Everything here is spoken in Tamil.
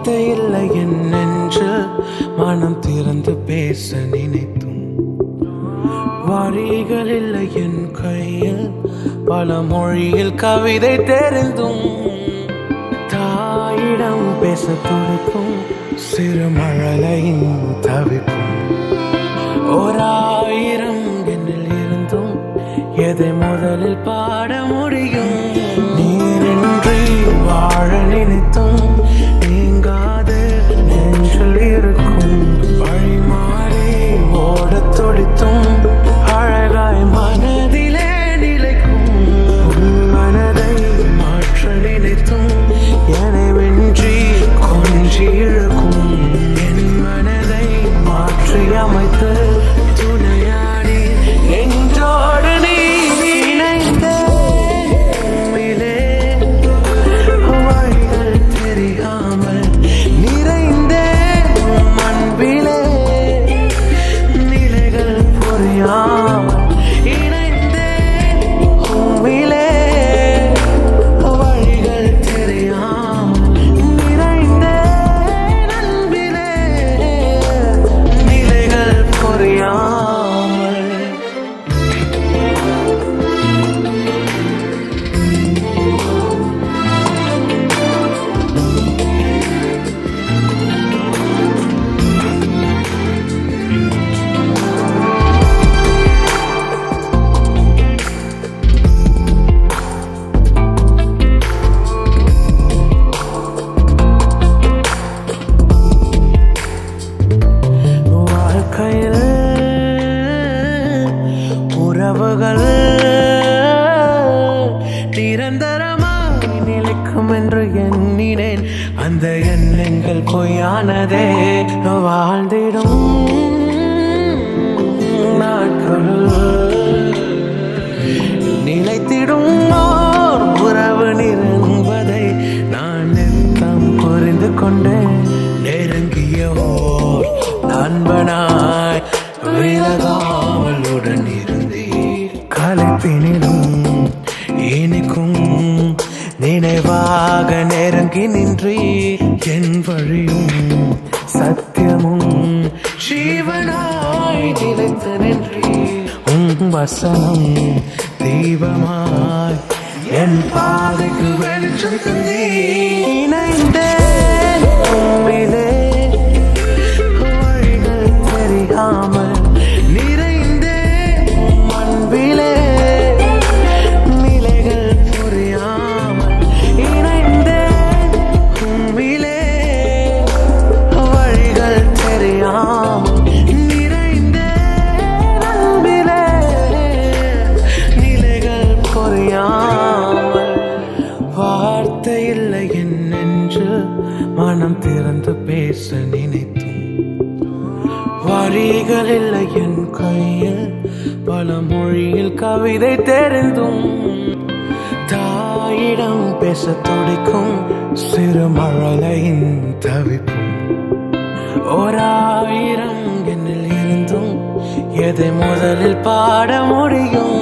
வார்த்தை இல்லை என் நெஞ்சு மனம் திறந்து பேச நினைத்தும் வரிகள் இல்லை என் கையில் பல மொழியில் கவிதை தெரிந்தும் தாயிடம் பேச துடிக்கும் சிறு மழலையின் தவிப்பும் ஓராயிரம் என்னில் இருந்தும் எதை முதலில் பாட முடியும் நீரின்றி வாழ நினைத்தும் நீங்காது நெஞ்சில் இருக்கும் வழி மாறி ஓடத் துடித்தும் அழகாய் மனதிலே நிலைக்கும் உன் மனதை மாற்ற நினைத்தும் எனவென்றி கொஞ்சி இழுக்கும் என் மனதை மாற்றி அமைத்து துணையாடி நெஞ்சோடு நீ இணைந்த உம்மிலே வழிகள் தெரியாமல் நிறைந்தேன் உம் அன்பிலே நிலைகள் புரியாமல் இணைந்தேன் உம்மிலே வழிகள் தெரியாமல் நிறைந்தேன் அன்பிலே நிலைகள் புரியாமல் வாழ்க்கையில் உறவுகள் நிரந்தரமாய் நிலைக்கும் என்று எண்ணினேன் அந்த எண்ணங்கள் பொய்யானதே வாழ்ந்திடும் நாட்கள் நிலைத்திடும் ஓர் உறவு நிரம்பதை நான் நித்தம் புரிந்து கொண்டேன் நெருங்கிய ஓர் நண்பனாய் விலகாமல் உடன் இருந்தீர் கலைப்பினிலும் இனிக்கும் நினைவாக நெருங்கி நின்றீர் என் வழியும் சத்தியமும் ஜீவனாய் நிலைத்து நின்றீர் உம் வசனம் தீபமாய் என் பாதைக்கு வெளிச்சம் தந்தீ இணைந்தேன் உம்மிலே வழிகள் தெரியாமல் நிறைந்தேன் உம் அன்பிலே நிலைகள் புரியாமல் இணைந்தேன் உம்மிலே வழிகள் தெரியாமல் நிறைந்தேன் அன்பிலே நிலைகள் புரியாமல் வார்த்தை இல்லை என் நெஞ்சு மனம் திறந்து பேச நினைத்தும் வரிகள் இல்லை என் கையில் பல மொழியில் கவிதை தெரிந்தும் தாயிடம் பேச துடிக்கும் சிறு மழலையின் தவிப்பும் ஓராயிரம் என்னில் இருந்தும் எதை முதலில் பாட முடியும்